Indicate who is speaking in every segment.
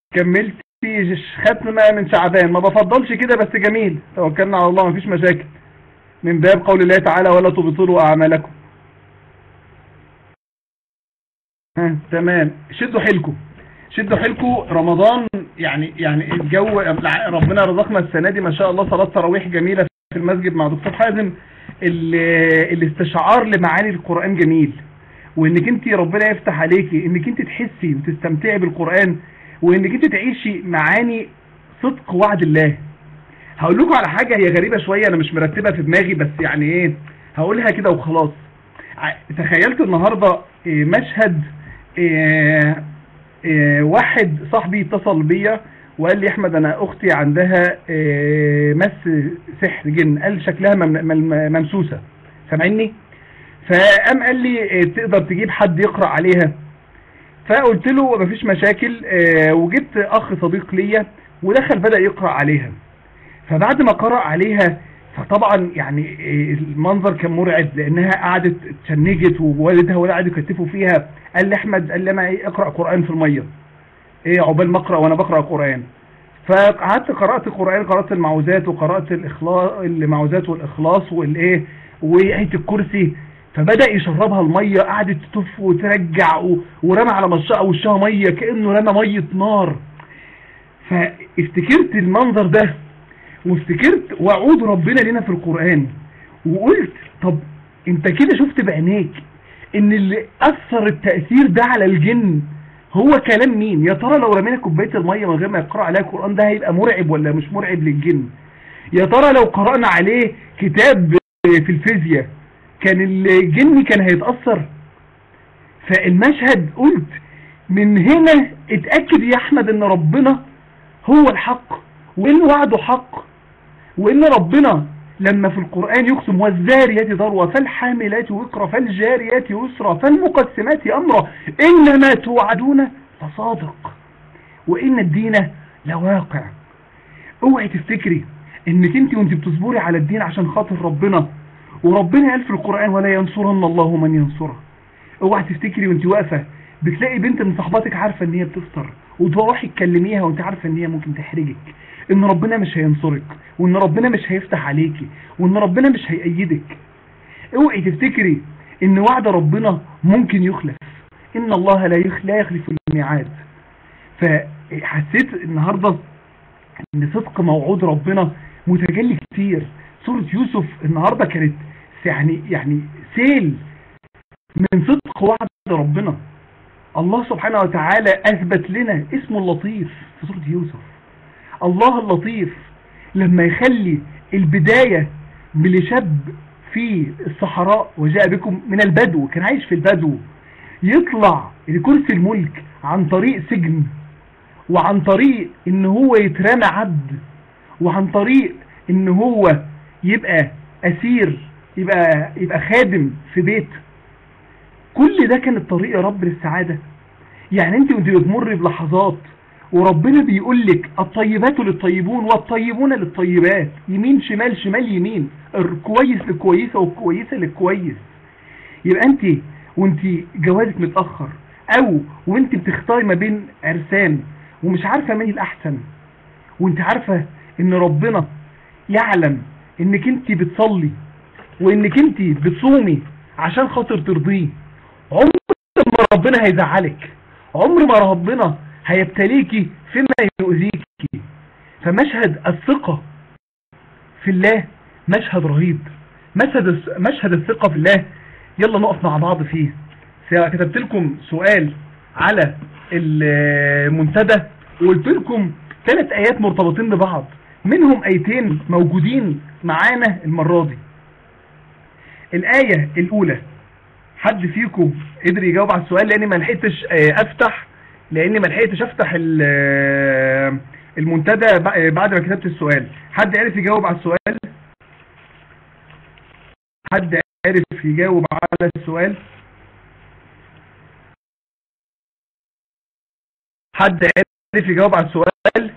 Speaker 1: كملت ختمة من شعبان ما بفضلش كده بس جميل توكلنا على الله مفيش مشاكل من باب قول الله تعالى ولا تبطلوا أعمالكم ها تمام شدوا حيلكم شدوا حيلكم رمضان يعني يعني الجو ربنا رزقنا السنة دي ما شاء الله صلاة تراويح جميلة في المسجد مع دكتور حازم الاستشعار لمعاني القرآن جميل وانك انت ربنا يفتح عليكي انك انت تحسي وتستمتعي بالقرآن وانك انت تعيشي معاني صدق وعد الله هقول لكم على حاجة هي غريبة شوية انا مش مرتبة في دماغي بس يعني ايه هقولها كده وخلاص تخيلت النهاردة مشهد إيه إيه واحد صاحبي اتصل بيا وقال لي احمد انا اختي عندها إيه مس سحر جن قال شكلها ممسوسة سامعني فقام قال لي تقدر تجيب حد يقرأ عليها فقلت له مفيش مشاكل وجبت اخ صديق ليا ودخل بدأ يقرأ عليها فبعد ما قرأ عليها فطبعا يعني المنظر كان مرعب لانها قعدت اتشنجت ووالدها ولا قعدوا يكتفوا فيها قال لي احمد قال لي انا ايه اقرا قران في الميه ايه عقبال ما اقرا وانا بقرا قران فقعدت قرات قران قرات المعوذات وقرات الاخلاص المعوذات والاخلاص والايه وايه الكرسي فبدا يشربها الميه قعدت تطف وترجع ورمى على مشقه وشها ميه كانه رمى ميه نار فافتكرت المنظر ده وافتكرت وعود ربنا لنا في القرآن وقلت طب انت كده شفت بعينيك ان اللي اثر التأثير ده على الجن هو كلام مين يا ترى لو رمينا كوبايه الميه من غير ما يقرأ عليها القرآن ده هيبقى مرعب ولا مش مرعب للجن يا ترى لو قرأنا عليه كتاب في الفيزياء كان الجن كان هيتأثر فالمشهد قلت من هنا اتأكد يا احمد ان ربنا هو الحق وان وعده حق وان ربنا لما في القرآن يقسم والذاريات ذروة فالحاملات وقرا فالجاريات يسرا فالمقسمات أمرا إنما توعدون لصادق وإن الدين لواقع اوعي تفتكري انك انت وانت بتصبري على الدين عشان خاطر ربنا وربنا قال في القرآن ولا ينصرن الله من ينصره اوعي تفتكري وانت واقفة بتلاقي بنت من صحباتك عارفة ان هي بتفطر وتروحي تكلميها وانت عارفة ان هي ممكن تحرجك ان ربنا مش هينصرك وان ربنا مش هيفتح عليكي وان ربنا مش هيأيدك اوعي تفتكري ان وعد ربنا ممكن يخلف ان الله لا لا يخلف الميعاد فحسيت النهاردة ان صدق موعود ربنا متجلي كتير سورة يوسف النهاردة كانت يعني يعني سيل من صدق وعد ربنا الله سبحانه وتعالى اثبت لنا اسمه اللطيف في سورة يوسف الله اللطيف لما يخلي البداية لشاب في الصحراء وجاء بكم من البدو كان عايش في البدو يطلع لكرسي الملك عن طريق سجن وعن طريق ان هو يترمى عبد وعن طريق ان هو يبقى اسير يبقى يبقى خادم في بيت كل ده كان الطريق يا رب للسعادة يعني انت وانت بتمر بلحظات وربنا بيقول لك الطيبات للطيبون والطيبون للطيبات يمين شمال شمال يمين الكويس للكويسة والكويسة للكويس يبقى انت وانت جوازك متأخر او وانت بتختاري ما بين عرسان ومش عارفة مين الاحسن وانت عارفة ان ربنا يعلم انك انت بتصلي وانك انت بتصومي عشان خاطر ترضيه عمر ما ربنا هيزعلك عمر ما ربنا هيبتليكي فيما يؤذيكي فمشهد الثقة في الله مشهد رهيب مشهد مشهد الثقة في الله يلا نقف مع بعض فيه كتبت لكم سؤال على المنتدى وقلت لكم ثلاث ايات مرتبطين ببعض منهم ايتين موجودين معانا المرة دي الاية الاولى حد فيكم قدر يجاوب على السؤال لاني ما لحقتش افتح لاني ما لحقتش افتح المنتدى بعد ما كتبت السؤال حد عرف يجاوب على السؤال حد عرف يجاوب على السؤال حد عرف يجاوب على السؤال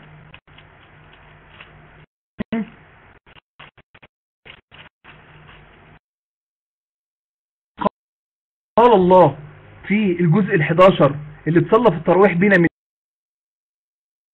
Speaker 1: قال الله في الجزء ال11 اللي اتصلى في التراويح بينا من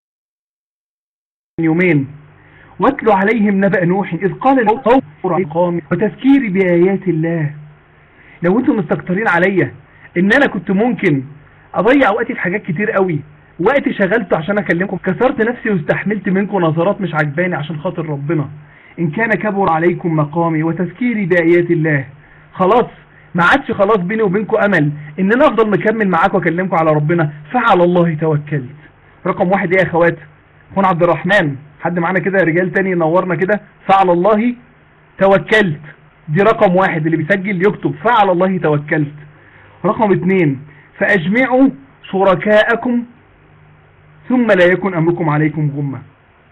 Speaker 1: يومين واتلو عليهم نبأ نوح إذ قال له قوم وتذكيري بآيات الله لو انتم مستكترين عليا ان انا كنت ممكن اضيع وقتي في حاجات كتير قوي وقتي شغلته عشان اكلمكم كسرت نفسي واستحملت منكم نظرات مش عجباني عشان خاطر ربنا ان كان كبر عليكم مقامي وتذكيري بآيات الله خلاص ما عادش خلاص بيني وبينكم امل ان انا افضل مكمل معاكم واكلمكم على ربنا فعلى الله توكلت رقم واحد ايه يا اخوات اخونا عبد الرحمن حد معانا كده رجال تاني نورنا كده فعلى الله توكلت دي رقم واحد اللي بيسجل يكتب فعلى الله توكلت رقم اتنين فاجمعوا شركاءكم ثم لا يكن امركم عليكم غمة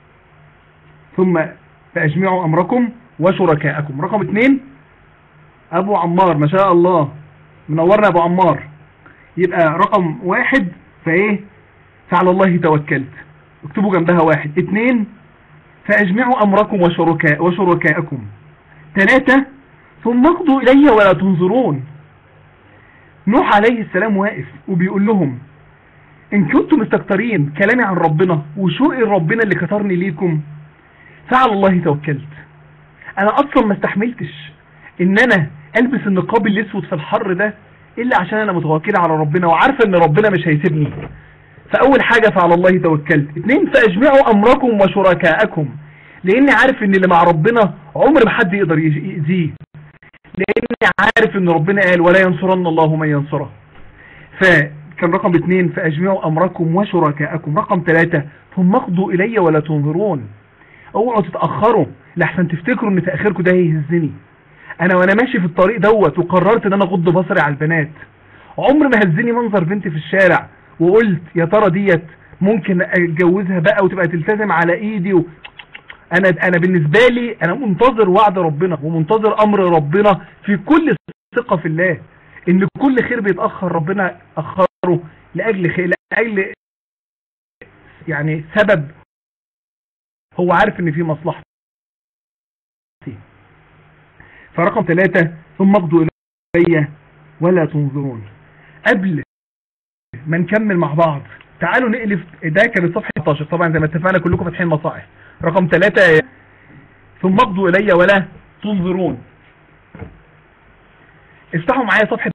Speaker 1: ثم فاجمعوا امركم وشركاءكم رقم اتنين ابو عمار ما شاء الله منورنا ابو عمار يبقى رقم واحد فايه فعلى الله توكلت اكتبوا جنبها واحد اتنين فاجمعوا امركم وشركاء وشركاءكم ثلاثة ثم اقضوا الي ولا تنظرون نوح عليه السلام واقف وبيقول لهم ان كنتم مستكترين كلامي عن ربنا وشوقي ربنا اللي كترني ليكم فعلى الله توكلت انا اصلا ما استحملتش ان انا البس النقاب الاسود في الحر ده الا عشان انا متوكله على ربنا وعارفه ان ربنا مش هيسيبني فاول حاجة فعلى الله توكلت اتنين فاجمعوا امركم وشركاءكم لاني عارف ان اللي مع ربنا عمر ما حد يقدر يأذيه لاني عارف ان ربنا قال ولا ينصرن الله من ينصره فكان رقم اتنين فاجمعوا امركم وشركاءكم رقم ثلاثة ثم اقضوا الي ولا تنظرون اوعوا تتأخروا لحسن تفتكروا ان تأخيركم ده هيهزني انا وانا ماشي في الطريق دوت وقررت ان انا اغض بصري على البنات عمر ما هزني منظر بنتي في الشارع وقلت يا ترى ديت ممكن اتجوزها بقى وتبقى تلتزم على ايدي و... انا انا بالنسبه لي انا منتظر وعد ربنا ومنتظر امر ربنا في كل ثقه في الله ان كل خير بيتاخر ربنا اخره لاجل خير لاجل يعني سبب هو عارف ان في مصلحه فرقم ثلاثة ثم اقضوا الي ولا تنظرون قبل ما نكمل مع بعض تعالوا نقلف ده كانت صفحة 16 طبعا زي ما اتفقنا كلكم فاتحين مصاحف رقم 3 ثم اقضوا الي ولا تنظرون افتحوا معايا صفحة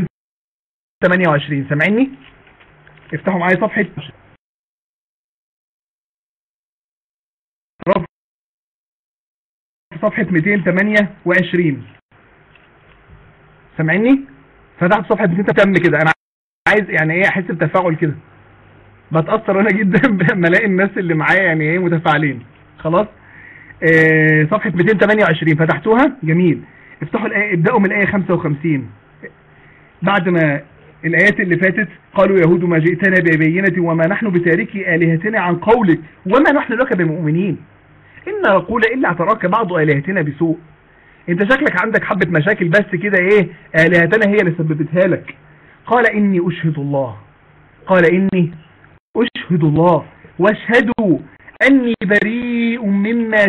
Speaker 1: 228 سامعيني افتحوا معايا صفحة صفحة 228 سامعيني فتحت صفحة 200 كده انا عايز يعني ايه احس بتفاعل كده بتأثر انا جدا لما الاقي الناس اللي معايا يعني ايه متفاعلين خلاص آه صفحة 228 فتحتوها جميل افتحوا الآية ابدأوا من الآية 55 بعد ما الآيات اللي فاتت قالوا يهود ما جئتنا ببينة وما نحن بتاركي آلهتنا عن قولك وما نحن لك بمؤمنين إن نقول إلا اعتراك بعض آلهتنا بسوء انت شكلك عندك حبة مشاكل بس كده ايه آلهتنا هي اللي سببتها لك قال إني أشهد الله قال إني أشهد الله واشهدوا أني بريء مما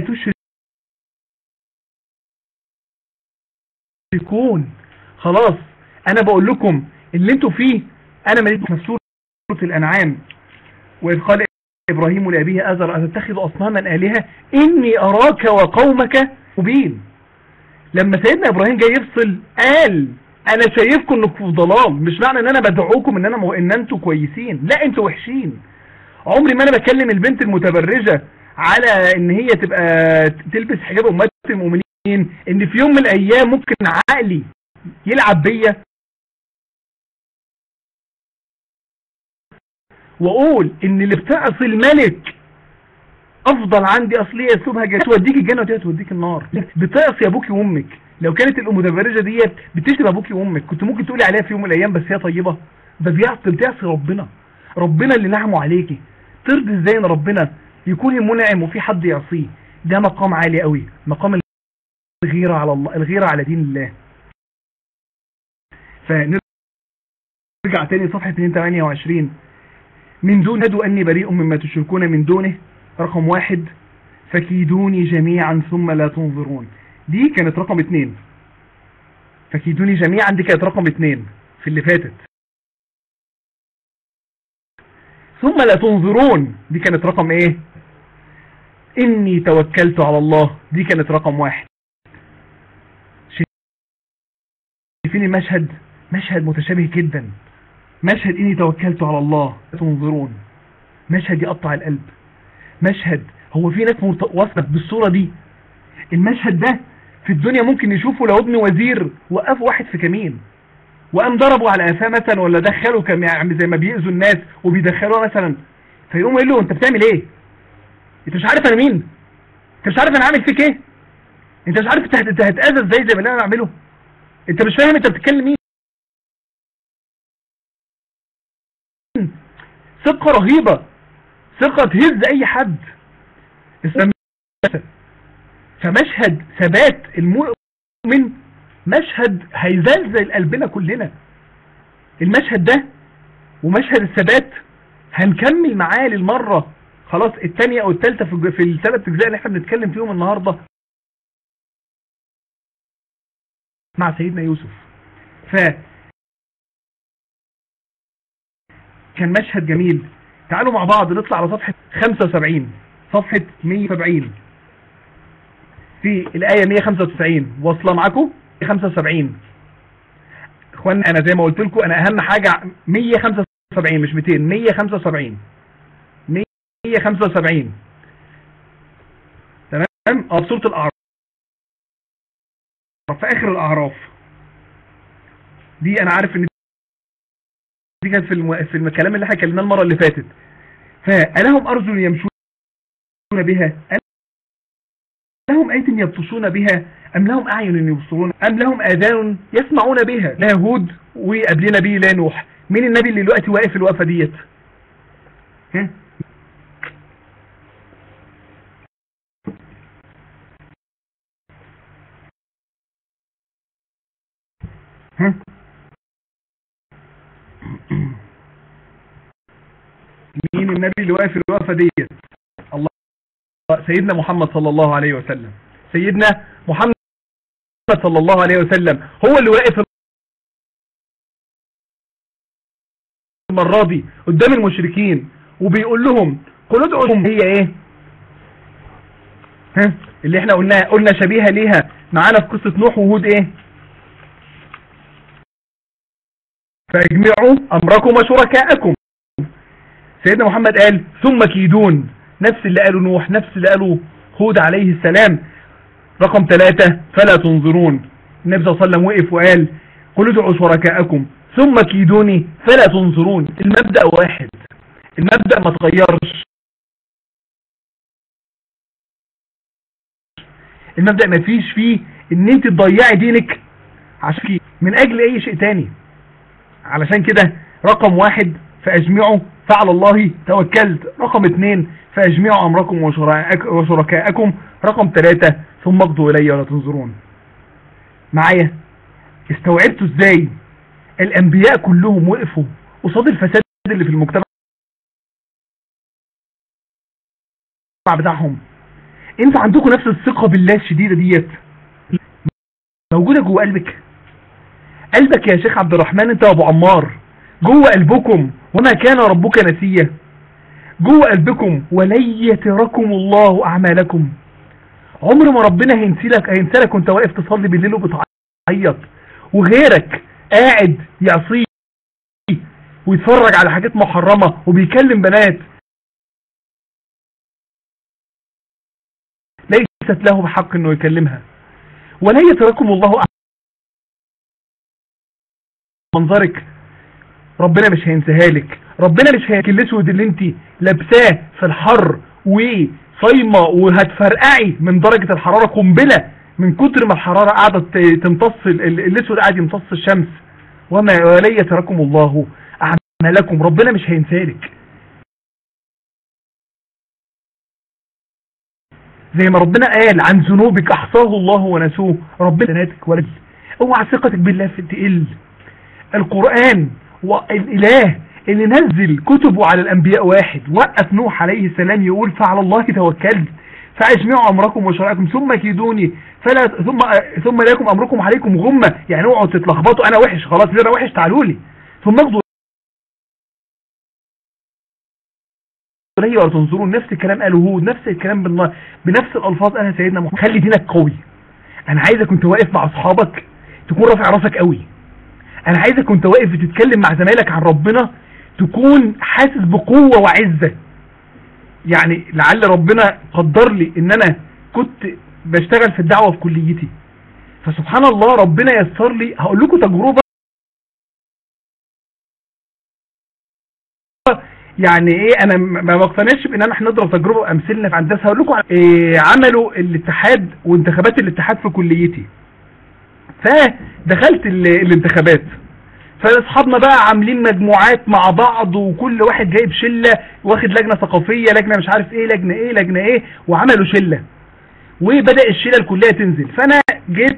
Speaker 1: تشركون خلاص أنا بقول لكم اللي انتوا فيه أنا مليت في سورة الأنعام وإذ قال إبراهيم لأبيه أزر أتتخذ أصناما آلهة إني أراك وقومك مبين لما سيدنا إبراهيم جاي يفصل قال انا شايفكم انكم في ضلال مش معنى ان انا بدعوكم ان انا مو... ان انتوا كويسين لا انتوا وحشين عمري ما انا بكلم البنت المتبرجة على ان هي تبقى تلبس حجاب امهات المؤمنين ان في يوم من الايام ممكن عقلي يلعب بيا واقول ان اللي بتعصي الملك افضل عندي اصليه اسلوبها جاي توديك الجنه وتوديك توديك النار بتعصي ابوكي وامك لو كانت المتبرجه ديت بتشتم ابوكي وامك كنت ممكن تقولي عليها في يوم من الايام بس هي طيبه ده بيعصي بتعصي ربنا ربنا اللي نعمه عليكي ترضي ازاي ان ربنا يكون منعم وفي حد يعصيه ده مقام عالي قوي مقام الغيره على الله الغيره على دين الله فنرجع تاني صفحه 228 من دون هدوا اني بريء مما تشركون من دونه رقم واحد فكيدوني جميعا ثم لا تنظرون دي كانت رقم اتنين فكيدوني جميعا دي كانت رقم اتنين في اللي فاتت ثم لا تنظرون دي كانت رقم ايه إني توكلت على الله دي كانت رقم واحد شايفين المشهد مشهد متشابه جدا مشهد إني توكلت على الله تنظرون مشهد يقطع القلب مشهد هو في ناس وصلت بالصورة دي المشهد ده في الدنيا ممكن يشوفه لو ابن وزير وقف واحد في كمين وقام ضربوا على قفاه مثلا ولا دخلوا كم يعني زي ما بيأذوا الناس وبيدخلوها مثلا فيقوم يقول له انت بتعمل ايه انت مش عارف انا مين انت مش عارف انا عامل فيك ايه انت مش عارف انت هتأذى ازاي زي ما انا بعمله انت مش فاهم انت بتتكلم مين ثقة رهيبة ثقة تهز اي حد فمشهد ثبات المؤمن مشهد هيزلزل قلبنا كلنا المشهد ده ومشهد الثبات هنكمل معاه للمرة خلاص الثانية او الثالثة في الثلاث اجزاء اللي احنا بنتكلم فيهم النهاردة مع سيدنا يوسف ف كان مشهد جميل تعالوا مع بعض نطلع على صفحة 75 صفحة 170 في الآية 195 واصلة معاكم 75 اخوانا انا زي ما قلت لكم انا اهم حاجة 175 مش 200 175 175 تمام اه سورة الاعراف في اخر الاعراف دي انا عارف ان دي كانت في الم... في الكلام اللي احنا اتكلمناه المره اللي فاتت فالهم ارجل يمشون بها لهم آية يبطشون بها أم لهم أعين يبصرون أم لهم آذان يسمعون بها لا هود وقبلنا به لا نوح مين النبي اللي دلوقتي واقف الوقفة ديت ها ها مين النبي اللي واقف الوقفة ديت الله سيدنا محمد صلى الله عليه وسلم سيدنا محمد صلى الله عليه وسلم هو اللي واقف المرة دي قدام المشركين وبيقول لهم قل ادعوا هي ايه ها اللي احنا قلنا قلنا شبيهة ليها معانا في قصة نوح وهود ايه فاجمعوا امركم وشركاءكم سيدنا محمد قال ثم كيدون نفس اللي قاله نوح نفس اللي قاله هود عليه السلام رقم ثلاثة فلا تنظرون النبي صلى الله عليه وسلم وقف وقال قل ادعوا شركاءكم ثم كيدوني فلا تنظرون المبدأ واحد المبدأ ما تغيرش المبدأ ما فيش فيه ان انت تضيعي دينك عشان من اجل اي شيء تاني علشان كده رقم واحد فاجمعوا فعلى الله توكلت رقم اثنين فاجمعوا امركم وشركاءكم رقم ثلاثة ثم اقضوا الي ولا تنظرون معايا استوعبتوا ازاي الانبياء كلهم وقفوا قصاد الفساد اللي في المجتمع بتاعهم انت عندكم نفس الثقة بالله الشديدة ديت موجودة جوه قلبك قلبك يا شيخ عبد الرحمن انت ابو عمار جوه قلبكم وما كان ربك نسيا جوه قلبكم ولن يتركم الله اعمالكم عمر ما ربنا هينسلك هينسلك وانت واقف تصلي بالليل وبتعيط وغيرك قاعد يعصيه ويتفرج على حاجات محرمة وبيكلم بنات ليست له بحق انه يكلمها ولن يتركم الله منظرك ربنا مش هينساها لك ربنا مش هياكل الاسود اللي انت لابساه في الحر وصايمه وهتفرقعي من درجة الحرارة قنبلة من كتر ما الحرارة قاعدة تمتص الاسود قاعد يمتص الشمس وما ولي يتركم الله اعمالكم ربنا مش هينسالك زي ما ربنا قال عن ذنوبك احصاه الله ونسوه ربنا سناتك ولد اوعى ثقتك بالله في تقل القرآن والاله اللي نزل كتبه على الانبياء واحد وقف نوح عليه السلام يقول فعلى الله توكلت فاجمعوا امركم وشرائكم ثم كيدوني فلا ثم ثم لكم امركم عليكم غمه يعني اوعوا تتلخبطوا انا وحش خلاص انا وحش تعالوا لي ثم اقضوا إليه ولا تنظرون نفس الكلام قاله هود نفس الكلام بالله بنفس الألفاظ قالها سيدنا محمد خلي دينك قوي أنا عايزك وأنت واقف مع أصحابك تكون رافع راسك قوي أنا عايزك وأنت واقف بتتكلم مع زمايلك عن ربنا تكون حاسس بقوة وعزة يعني لعل ربنا قدر لي ان انا كنت بشتغل في الدعوة في كليتي فسبحان الله ربنا يسر لي هقول لكم تجربة يعني ايه انا ما بقتنعش بان انا احنا نضرب تجربه امثلنا في هندسه هقول لكم إيه عملوا الاتحاد وانتخابات الاتحاد في كليتي فدخلت الانتخابات فاصحابنا بقى عاملين مجموعات مع بعض وكل واحد جايب شلة واخد لجنة ثقافية لجنة مش عارف ايه لجنة ايه لجنة ايه وعملوا شلة وبدأ الشلة الكلية تنزل فانا جيت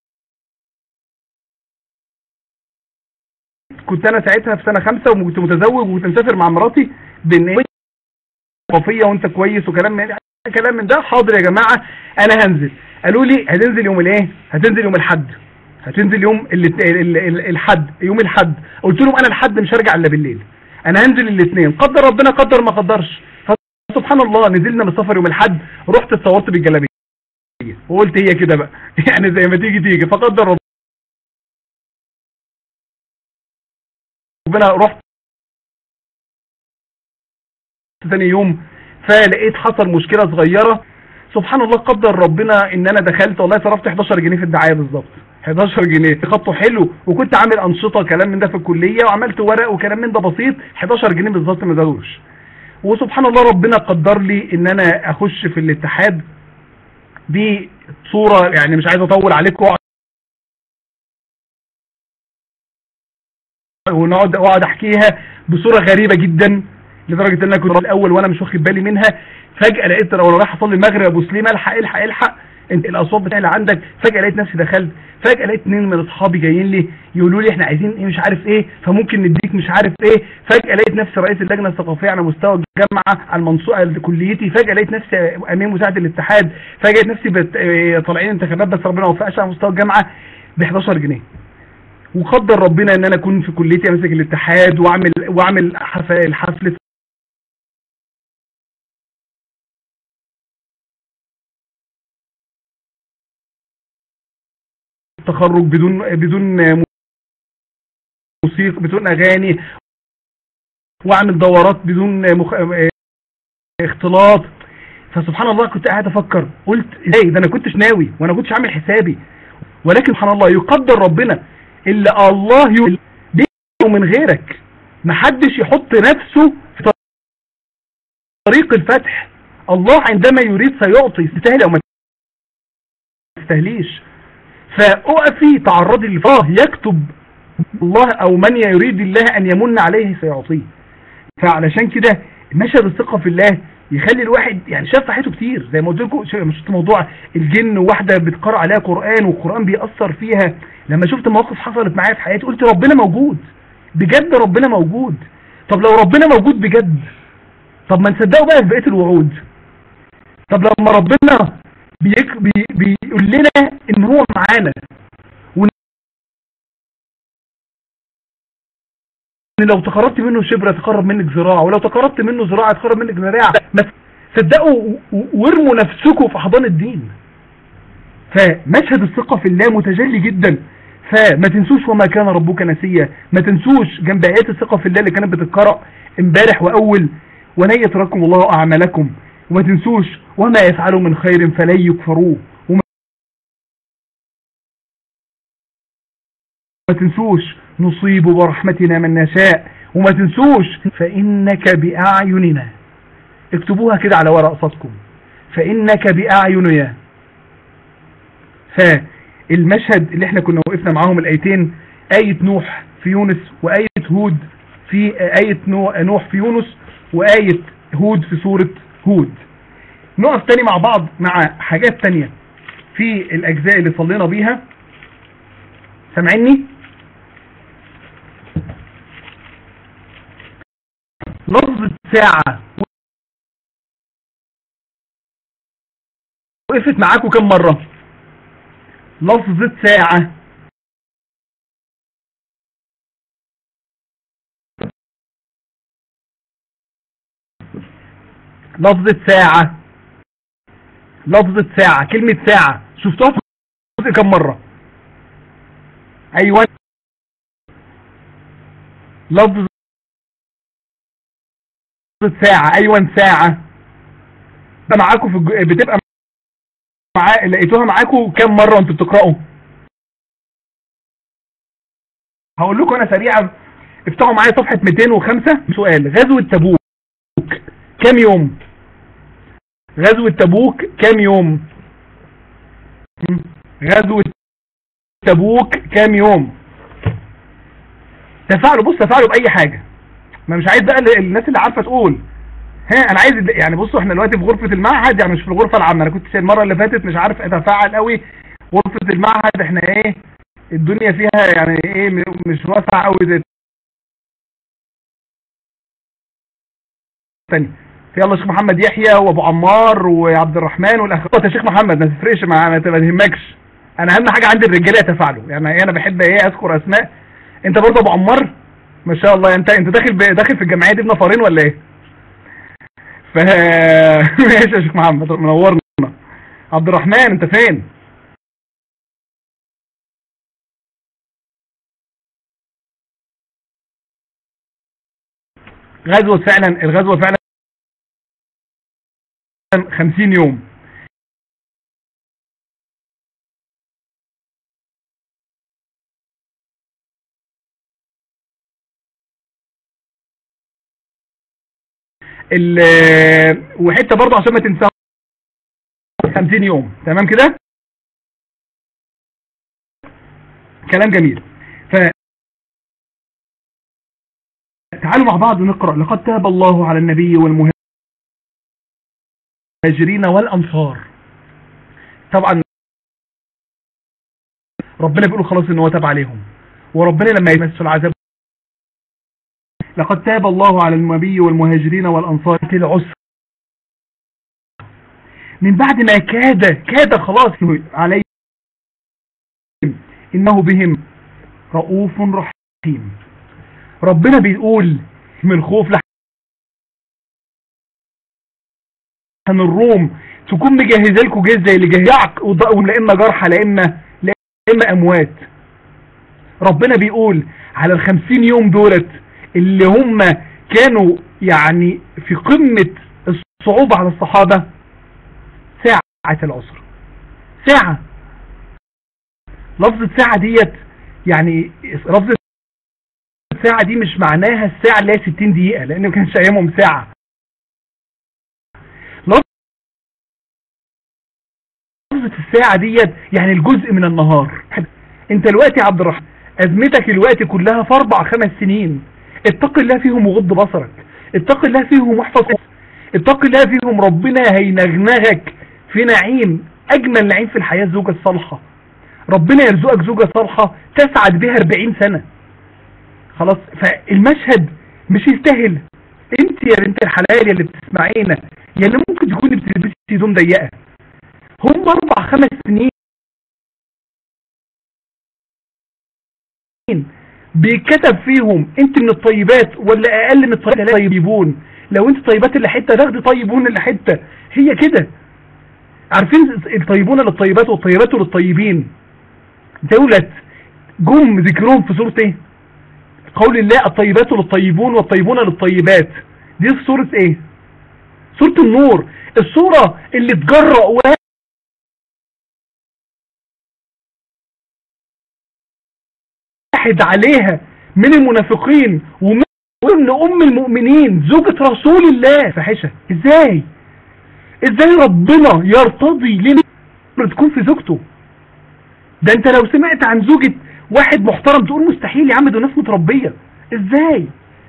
Speaker 1: كنت انا ساعتها في سنة خمسة وكنت متزوج وكنت مسافر مع مراتي بان ايه ثقافية وانت كويس وكلام من كلام من ده حاضر يا جماعة انا هنزل قالوا لي هتنزل يوم الايه هتنزل يوم الحد هتنزل يوم الحد يوم الحد قلت لهم انا الحد مش هرجع الا بالليل انا هنزل الاثنين قدر ربنا قدر ما قدرش سبحان الله نزلنا من السفر يوم الحد رحت اتصورت بالجلابيه وقلت هي كده بقى يعني زي ما تيجي تيجي فقدر ربنا رحت ثاني يوم فلقيت حصل مشكلة صغيرة سبحان الله قدر ربنا ان انا دخلت والله صرفت 11 جنيه في الدعاية بالظبط 11 جنيه خطه حلو وكنت عامل انشطه كلام من ده في الكليه وعملت ورق وكلام من ده بسيط 11 جنيه بالظبط ما زادوش وسبحان الله ربنا قدر لي ان انا اخش في الاتحاد بصوره يعني مش عايز اطول عليكم ونقعد واقعد احكيها بصوره غريبه جدا لدرجه ان انا كنت الاول وانا مش واخد بالي منها فجاه لقيت لو انا رايح اصلي المغرب ابو سليم الحق الحق الحق انت الاصوات بتاعي عندك فجاه لقيت نفسي دخلت فجاه لقيت اثنين من اصحابي جايين لي يقولوا لي احنا عايزين ايه مش عارف ايه فممكن نديك مش عارف ايه فجاه لقيت نفسي رئيس اللجنه الثقافيه على مستوى الجامعه على المنصوره كليتي فجاه لقيت نفسي امين مساعد الاتحاد فجاه لقيت نفسي بت... اه طالعين انتخابات بس ربنا ما وفقش على مستوى الجامعه ب 11 جنيه وقدر ربنا ان انا اكون في كليتي امسك الاتحاد واعمل واعمل حفل حفله تخرج بدون بدون موسيقى بدون اغاني واعمل دورات بدون مخ... اختلاط فسبحان الله كنت قاعد افكر قلت ازاي ده انا كنتش ناوي وانا كنتش عامل حسابي ولكن سبحان الله يقدر ربنا الا الله يقول من غيرك محدش يحط نفسه في طريق الفتح الله عندما يريد سيعطي تستاهل او ما تستاهليش فأقفي تعرضي لله يكتب الله او من يريد الله ان يمن عليه سيعطيه فعلشان كده مشهد الثقة في الله يخلي الواحد يعني شاف صحته كتير زي ما قلت لكم شفت موضوع الجن وواحده بتقرا عليها قران والقران بيأثر فيها لما شفت مواقف حصلت معايا في حياتي قلت ربنا موجود بجد ربنا موجود طب لو ربنا موجود بجد طب ما نصدقه بقى في بقيه الوعود طب لما ربنا بيك بي بيقول لنا ان هو معانا ان لو تقربت منه شبرة تقرب منك ذراع ولو تقربت منه ذراع تقرب منك ذراع ما صدقوا وارموا نفسكم في حضان الدين فمشهد الثقة في الله متجلي جدا فما تنسوش وما كان ربك نسيا ما تنسوش جنب آيات الثقة في الله اللي كانت بتتقرأ امبارح وأول ولن يتركم الله أعمالكم وما تنسوش وما يفعلوا من خير فلن يكفروه وما تنسوش نصيب برحمتنا من نشاء وما تنسوش فإنك بأعيننا اكتبوها كده على ورق صدكم فإنك بأعيننا فالمشهد اللي احنا كنا وقفنا معاهم الآيتين آية نوح في يونس وآية هود في آية نوح في يونس وآية هود في سورة هود نقف تاني مع بعض مع حاجات تانية في الأجزاء اللي صلينا بيها سامعيني لفظة ساعة وقفت معاكم كم مرة لفظة ساعة لفظة ساعة لفظة ساعة كلمة ساعة شفتوها في الجزء كم مرة ايوه لفظة ساعة ايوه ساعة ده معاكم في الج... بتبقى مع... لقيتوها معاكم كم مرة وانتوا بتقرأوا هقول لكم انا سريعا افتحوا معايا صفحة 205 سؤال غزوة تبوك كام يوم غزوة تبوك كام يوم غزوة تبوك كام يوم تفاعلوا بص تفاعلوا بأي حاجة ما مش عايز بقى الناس اللي عارفة تقول ها انا عايز يعني بصوا احنا دلوقتي في غرفة المعهد يعني مش في الغرفة العامة انا كنت المرة اللي فاتت مش عارف اتفاعل قوي غرفة المعهد احنا ايه الدنيا فيها يعني ايه مش واسعة قوي زي تاني يلا شيخ محمد يحيى وابو عمار وعبد الرحمن والاخوات يا شيخ محمد ما تفرقش معانا ما تهمكش انا اهم حاجه عندي الرجاله يتفاعلوا يعني انا بحب ايه اذكر اسماء انت برضه ابو عمار ما شاء الله انت انت داخل داخل في الجمعيه دي بنفرين ولا ايه ف ماشي يا شيخ محمد منورنا عبد الرحمن انت فين غزوة فعلا الغزوة فعلا 50 يوم وحته برضه عشان ما تنساش 50 يوم تمام كده كلام جميل ف تعالوا مع بعض نقرأ لقد تاب الله على النبي والمهاجرين والأنصار طبعا ربنا بيقول خلاص ان هو تاب عليهم وربنا لما يمس العذاب لقد تاب الله على النبي والمهاجرين والأنصار في العسر من بعد ما كاد كاد خلاص عليهم إنه بهم رؤوف رحيم ربنا بيقول من خوف لحن الروم تكون مجهزه لكم جيش زي اللي جهزك لا اما جرحى لا اما لا اما اموات ربنا بيقول على الخمسين يوم دولت اللي هم كانوا يعني في قمة الصعوبة على الصحابة ساعة العسر ساعة لفظة ساعة ديت يعني لفظة الساعة دي مش معناها الساعة اللي هي 60 دقيقة لأن ما كانش أيامهم ساعة لفظة الساعة ديت يعني الجزء من النهار انت الوقت يا عبد الرحمن أزمتك الوقت كلها في أربع خمس سنين اتق الله فيهم وغض بصرك اتق الله فيهم واحفظ اتق الله فيهم ربنا هينغنغك في نعيم أجمل نعيم في الحياة الزوجة الصالحة ربنا يرزقك زوجة صالحة تسعد بها 40 سنة خلاص فالمشهد مش يستاهل انت يا بنت الحلال اللي بتسمعينا يا اللي ممكن تكوني بتلبسي هدوم ضيقه هم اربع خمس سنين بيتكتب فيهم انت من الطيبات ولا اقل من الطيبات طيبون لو انت طيبات اللي حته تاخدي طيبون اللي حته هي كده عارفين الطيبون للطيبات والطيبات للطيبين دولت جم ذكرهم في سوره ايه قول الله الطيبات للطيبون والطيبون للطيبات دي في سورة ايه سورة النور السورة اللي تجرأ واحد عليها من المنافقين ومن ام المؤمنين زوجة رسول الله فحشة ازاي ازاي ربنا يرتضي لنا تكون في زوجته ده انت لو سمعت عن زوجة واحد محترم تقول مستحيل يا عم دول ناس متربية ازاي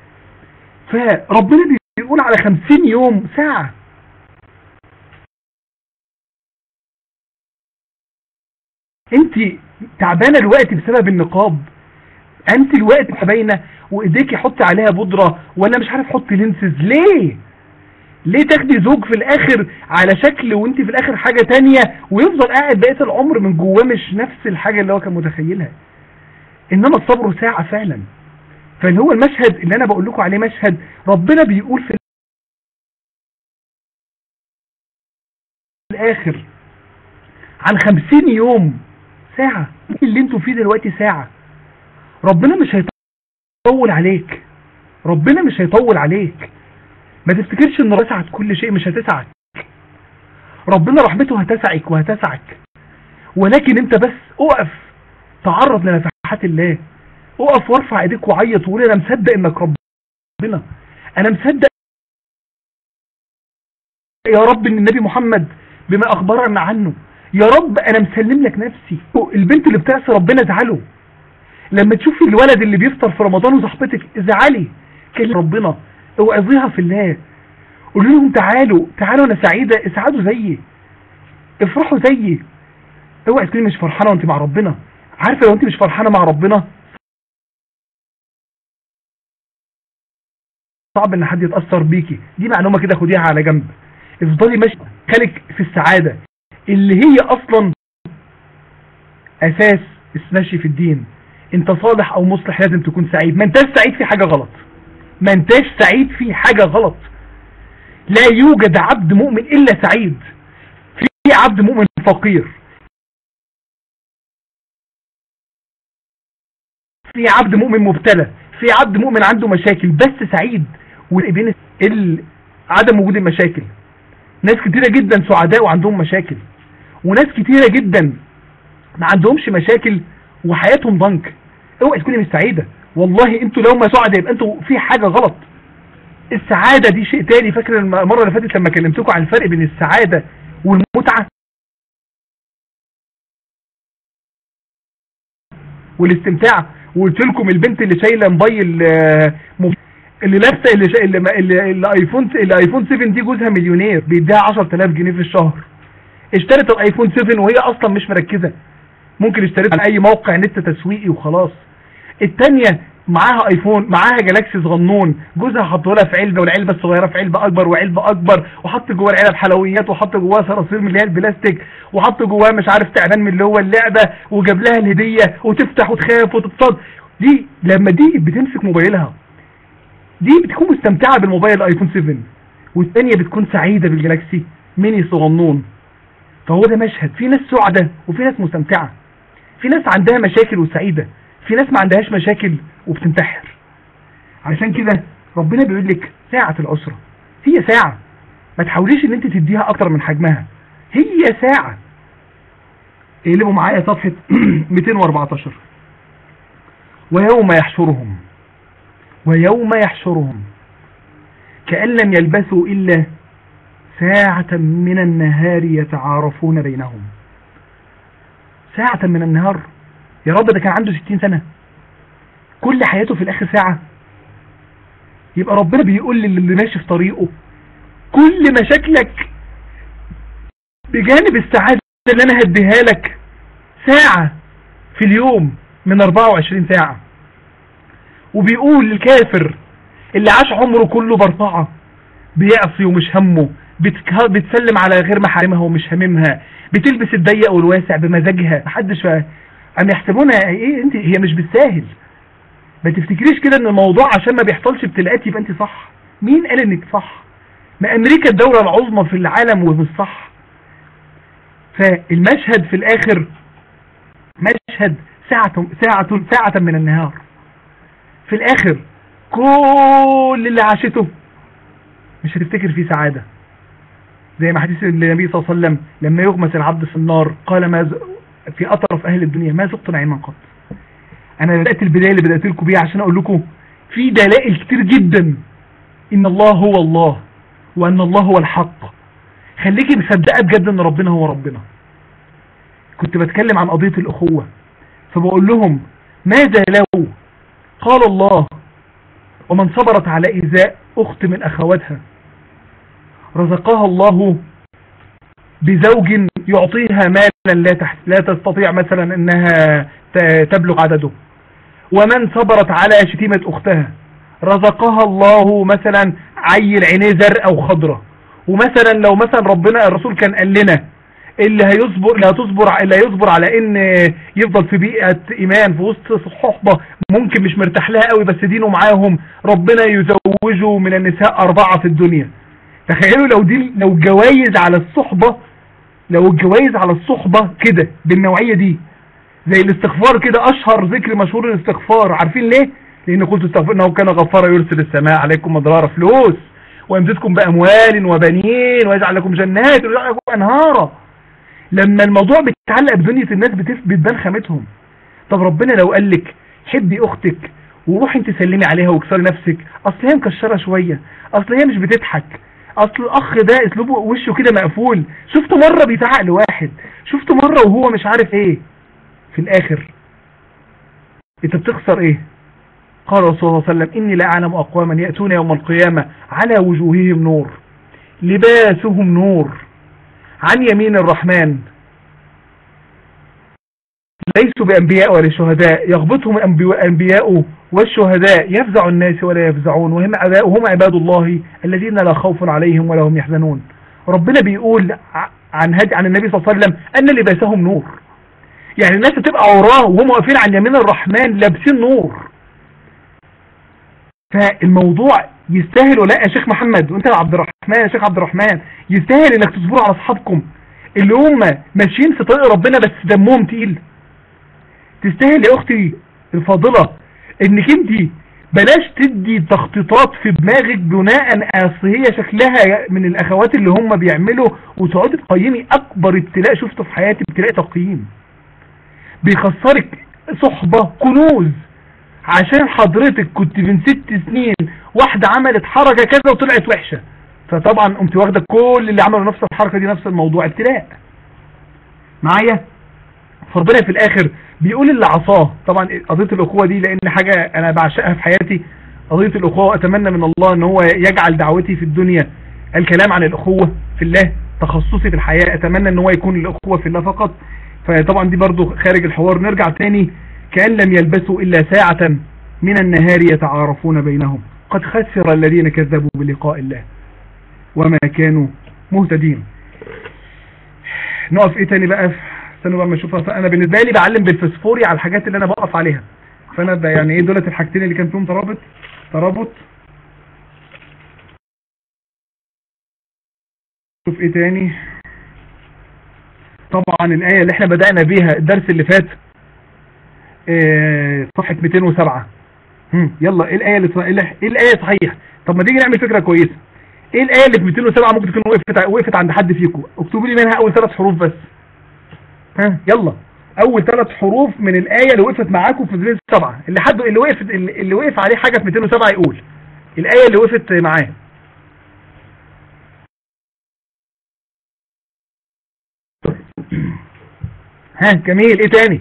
Speaker 1: فربنا بيقول على خمسين يوم ساعة انت تعبانة الوقت بسبب النقاب انت الوقت باينة وايديك حط عليها بودرة ولا مش عارف حط لينسز ليه ليه تاخدي زوج في الاخر على شكل وانت في الاخر حاجة تانية ويفضل قاعد بقية العمر من جواه مش نفس الحاجة اللي هو كان متخيلها انما الصبر ساعة فعلا فاللي هو المشهد اللي انا بقول لكم عليه مشهد ربنا بيقول في الاخر عن خمسين يوم ساعة اللي انتوا فيه دلوقتي ساعة ربنا مش هيطول عليك ربنا مش هيطول عليك ما تفتكرش ان رسعت كل شيء مش هتسعك ربنا رحمته هتسعك وهتسعك ولكن انت بس اقف تعرض لنفحات الله اقف وارفع ايديك وعيط وقول انا مصدق انك ربنا انا مصدق يا رب ان النبي محمد بما اخبرنا عنه يا رب انا مسلم لك نفسي البنت اللي بتعصي ربنا ازعله لما تشوفي الولد اللي بيفطر في رمضان وصاحبتك ازعلي كلم ربنا اوعظيها في الله قولوا لهم تعالوا تعالوا انا سعيدة اسعدوا زيي افرحوا زيي اوعي تكوني مش فرحانة وانت مع ربنا عارفة لو انت مش فرحانة مع ربنا صعب ان حد يتأثر بيكي دي معلومة كده خديها على جنب افضلي ماشي خليك في السعادة اللي هي اصلا اساس المشي في الدين انت صالح او مصلح لازم تكون سعيد ما انتش سعيد في حاجة غلط ما انتش سعيد في حاجة غلط لا يوجد عبد مؤمن الا سعيد في عبد مؤمن فقير في عبد مؤمن مبتلى في عبد مؤمن عنده مشاكل بس سعيد وبين عدم وجود المشاكل ناس كتيرة جدا سعداء وعندهم مشاكل وناس كتيرة جدا ما عندهمش مشاكل وحياتهم ضنك اوعي تكوني مش سعيدة والله انتوا لو ما سعداء يبقى انتوا في حاجة غلط السعادة دي شيء تاني فاكر المرة اللي فاتت لما كلمتكم عن الفرق بين السعادة والمتعة والاستمتاع وقلت لكم البنت اللي شايله موبايل اللي لابسه اللي, شا... اللي, اللي الايفون الايفون 7 دي جوزها مليونير بيديها 10000 جنيه في الشهر اشترت الايفون 7 وهي اصلا مش مركزه ممكن اشتريتها على اي موقع نت تسويقي وخلاص التانية معاها ايفون معاها جالاكسي صغنون جوزها حطه لها في علبه والعلبه الصغيره في علبه اكبر وعلبه اكبر وحط جوه العلب حلويات وحط جواها صراصير من اللي هي البلاستيك وحط جواها مش عارف تعبان من اللي هو اللعبه وجاب لها الهديه وتفتح وتخاف وتتصد دي لما دي بتمسك موبايلها دي بتكون مستمتعه بالموبايل الايفون 7 والثانيه بتكون سعيده بالجالاكسي ميني صغنون فهو ده مشهد في ناس سعدة وفي ناس مستمتعة في ناس عندها مشاكل وسعيدة في ناس ما عندهاش مشاكل وبتنتحر علشان كده ربنا بيقول لك ساعة العسرة هي ساعة ما تحاوليش ان انت تديها اكتر من حجمها هي ساعة اقلبوا معايا صفحة 214 ويوم يحشرهم ويوم يحشرهم كأن لم يلبثوا إلا ساعة من النهار يتعارفون بينهم ساعة من النهار يا رب ده كان عنده ستين سنة كل حياته في الاخر ساعة يبقى ربنا بيقول للي ماشي في طريقه كل مشاكلك بجانب السعادة اللي انا هديها لك ساعة في اليوم من 24 ساعة وبيقول للكافر اللي عاش عمره كله برطعة بيعصي ومش همه بتسلم على غير محارمها ومش هممها بتلبس الضيق والواسع بمزاجها محدش فا... ام يحسبونها ايه انت هي مش بالساهل ما تفتكريش كده ان الموضوع عشان ما بيحصلش ابتلاءات يبقى انت صح مين قال انك صح ما امريكا الدولة العظمى في العالم ومش صح فالمشهد في الاخر مشهد ساعة ساعة ساعة من النهار في الاخر كل اللي عاشته مش هتفتكر فيه سعادة زي ما حديث النبي صلى الله عليه وسلم لما يغمس العبد في النار قال ما ز... في أطرف أهل الدنيا ما زقت نعيما قط أنا بدأت البداية اللي بدأت لكم بيها عشان أقول لكم في دلائل كتير جدا إن الله هو الله وأن الله هو الحق خليكي مصدقة بجد أن ربنا هو ربنا كنت بتكلم عن قضية الأخوة فبقول لهم ماذا لو قال الله ومن صبرت على إيذاء أخت من أخواتها رزقها الله بزوج يعطيها مالا لا, تحت لا تستطيع مثلا انها تبلغ عدده ومن صبرت على شتيمة اختها رزقها الله مثلا عيل عينيه زرقاء وخضرة ومثلا لو مثلا ربنا الرسول كان قال لنا اللي هيصبر اللي هتصبر اللي هيصبر على ان يفضل في بيئة ايمان في وسط صحبة ممكن مش مرتاح لها قوي بس دينه معاهم ربنا يزوجه من النساء اربعة في الدنيا تخيلوا لو دي لو جوائز على الصحبة لو الجوائز على الصحبة كده بالنوعية دي زي الاستغفار كده اشهر ذكر مشهور الاستغفار عارفين ليه لان قلت استغفر انه كان غفارا يرسل السماء عليكم مضرار فلوس ويمددكم باموال وبنين ويجعل لكم جنات ويجعل لكم انهارا لما الموضوع بيتعلق بدنيا الناس بتبان خامتهم طب ربنا لو قال لك حبي اختك وروحي انت سلمي عليها واكسري نفسك اصل هي مكشره شويه اصل هي مش بتضحك اصل الاخ ده اسلوبه وشه كده مقفول شفته مره بيزعق لواحد شفته مره وهو مش عارف ايه في الاخر انت بتخسر ايه قال رسول الله صلى الله عليه وسلم اني لا اعلم اقواما ياتون يوم القيامه على وجوههم نور لباسهم نور عن يمين الرحمن ليسوا بأنبياء ولا شهداء يغبطهم الأنبياء والشهداء يفزع الناس ولا يفزعون وهم وهم عباد الله الذين لا خوف عليهم ولا هم يحزنون ربنا بيقول عن هدي عن النبي صلى الله عليه وسلم أن لباسهم نور يعني الناس تبقى وراه وهم واقفين عن يمين الرحمن لابسين نور فالموضوع يستاهل ولا يا شيخ محمد وانت يا عبد الرحمن يا شيخ عبد الرحمن يستاهل انك تصبروا على اصحابكم اللي هم ماشيين في طريق ربنا بس دمهم تقيل تستاهل يا اختي الفاضلة انك انت بلاش تدي تخطيطات في دماغك بناء اصل هي شكلها من الاخوات اللي هم بيعملوا وتقعدي تقيمي اكبر ابتلاء شفته في حياتي ابتلاء تقييم بيخسرك صحبة كنوز عشان حضرتك كنت من ست سنين واحدة عملت حركة كذا وطلعت وحشة فطبعا قمت واخدة كل اللي عملوا نفس الحركة دي نفس الموضوع ابتلاء معايا فربنا في الاخر بيقول اللي عصاه طبعا قضية الاخوة دي لان حاجة انا بعشقها في حياتي قضية الاخوة واتمنى من الله ان هو يجعل دعوتي في الدنيا الكلام عن الاخوة في الله تخصصي في الحياة اتمنى ان هو يكون الاخوة في الله فقط فطبعا دي برضو خارج الحوار نرجع تاني كأن لم يلبسوا إلا ساعة من النهار يتعارفون بينهم قد خسر الذين كذبوا بلقاء الله وما كانوا مهتدين نقف ايه تاني بقى استنوا بقى ما اشوفها انا بالنسبه لي بعلم بالفسفوري على الحاجات اللي انا بقف عليها فانا ده يعني ايه دولت الحاجتين اللي كان فيهم ترابط ترابط شوف ايه تاني طبعا الآية اللي احنا بدأنا بيها الدرس اللي فات اه صفحة 207 يلا ايه الآية اللي ايه الآية صحيح طب ما تيجي نعمل فكرة كويسة ايه الآية اللي في 207 ممكن تكون وقفت وقفت عند حد فيكم اكتبوا لي منها اول ثلاث حروف بس ها يلا اول ثلاث حروف من الآية اللي وقفت معاكم في 207 اللي حد اللي وقف اللي وقف عليه حاجة في 207 يقول الآية اللي وقفت معاه ها جميل ايه تاني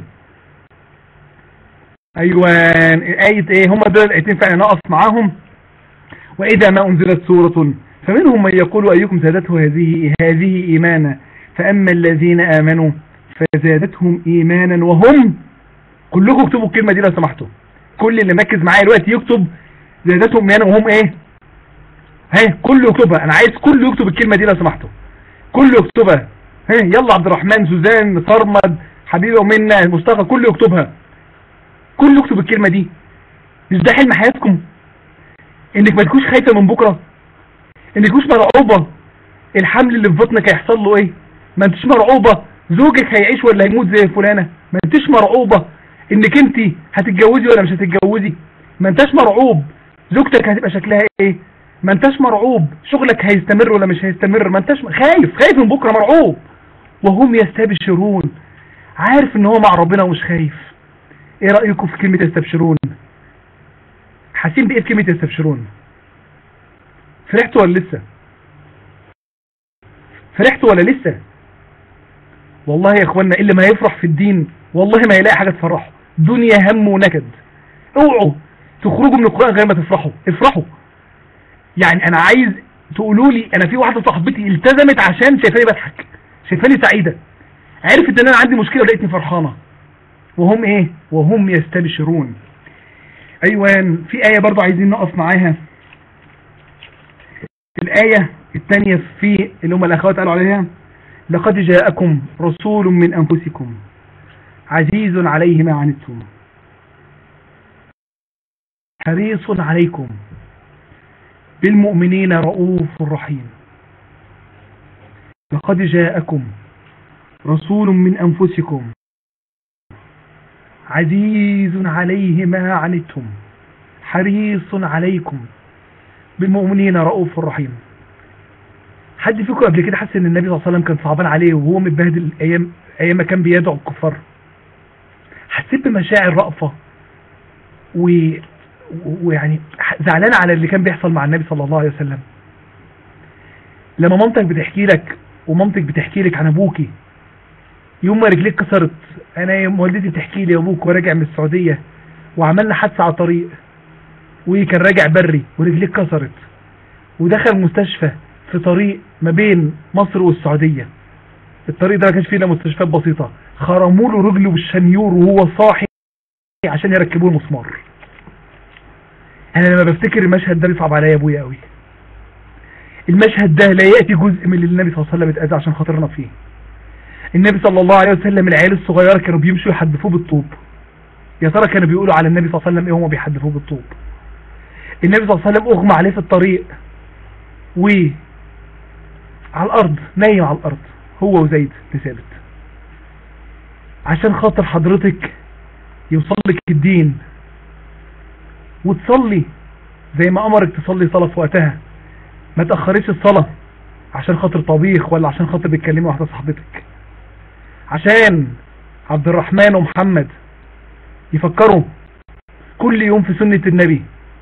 Speaker 1: ايوه اية ايه هم دول الايتين فعلا نقص معاهم واذا ما انزلت سورة فمنهم من يقول ايكم زادته هذه هذه ايمانا فاما الذين امنوا فزادتهم ايمانا وهم كلكم اكتبوا الكلمة دي لو سمحتوا كل اللي مركز معايا دلوقتي يكتب زادتهم ايمانا وهم ايه ها كله يكتبها انا عايز كله يكتب الكلمة دي لو سمحتوا كله يكتبها ها يلا عبد الرحمن سوزان صرمد حبيبه ومنا مصطفى كله يكتبها كله يكتب الكلمة دي مش ده حلم حياتكم انك ما تكونش خايفة من بكرة انك مش مرعوبة الحمل اللي في بطنك هيحصل له ايه ما انتش مرعوبة زوجك هيعيش ولا هيموت زي فلانة ما انتش مرعوبة انك انت هتتجوزي ولا مش هتتجوزي ما انتش مرعوب زوجتك هتبقى شكلها ايه ما انتش مرعوب شغلك هيستمر ولا مش هيستمر ما انتش خايف خايف من بكرة مرعوب وهم يستبشرون عارف ان هو مع ربنا ومش خايف ايه رأيكم في كلمة يستبشرون حاسين بايه في كلمة يستبشرون فرحتوا ولا لسه فرحتوا ولا لسه والله يا اخوانا اللي ما يفرح في الدين والله ما يلاقي حاجة تفرحه دنيا هم ونكد اوعوا تخرجوا من القرآن غير ما تفرحوا افرحوا يعني انا عايز تقولوا لي انا في واحدة صاحبتي التزمت عشان شايفاني بضحك شايفاني سعيدة عرفت ان انا عندي مشكلة ولقيتني فرحانة وهم ايه وهم يستبشرون ايوان في اية برضو عايزين نقف معاها الآية الثانية في اللي هم الأخوات قالوا عليها لقد جاءكم رسول من أنفسكم عزيز عليه ما عنتم حريص عليكم بالمؤمنين رؤوف رحيم لقد جاءكم رسول من أنفسكم عزيز عليه ما عنتم حريص عليكم بالمؤمنين رؤوف رحيم حد فيكم قبل كده حس ان النبي صلى الله عليه وسلم كان صعبان عليه وهو متبهدل ايام ايام ما كان بيدعو الكفار حسيت بمشاعر رأفة و... ويعني زعلان على اللي كان بيحصل مع النبي صلى الله عليه وسلم لما مامتك بتحكي لك ومامتك بتحكي لك عن ابوكي يوم ما رجليك كسرت انا يوم والدتي بتحكي لي ابوك وراجع من السعودية وعملنا حادثة على الطريق وكان راجع بري ورجليك كسرت ودخل مستشفى في طريق ما بين مصر والسعودية الطريق ده ما كانش فيه الا مستشفيات بسيطة خرموا له رجله بالشنيور وهو صاحي عشان يركبوه المسمار انا لما بفتكر المشهد ده بيصعب عليا ابويا قوي المشهد ده لا يأتي جزء من اللي النبي صلى الله عليه وسلم اتأذى عشان خاطرنا فيه النبي صلى الله عليه وسلم العيال الصغيرة كانوا بيمشوا يحدفوه بالطوب يا ترى كانوا بيقولوا على النبي صلى الله عليه وسلم ايه هم بيحدفوه بالطوب النبي صلى الله عليه وسلم اغمى عليه في الطريق و على الارض نايم على الارض هو وزيد بن ثابت عشان خاطر حضرتك يوصل لك الدين وتصلي زي ما امرك تصلي صلاة في وقتها ما تأخريش الصلاة عشان خاطر طبيخ ولا عشان خاطر بتكلمي واحدة صاحبتك عشان عبد الرحمن ومحمد يفكروا كل يوم في سنة النبي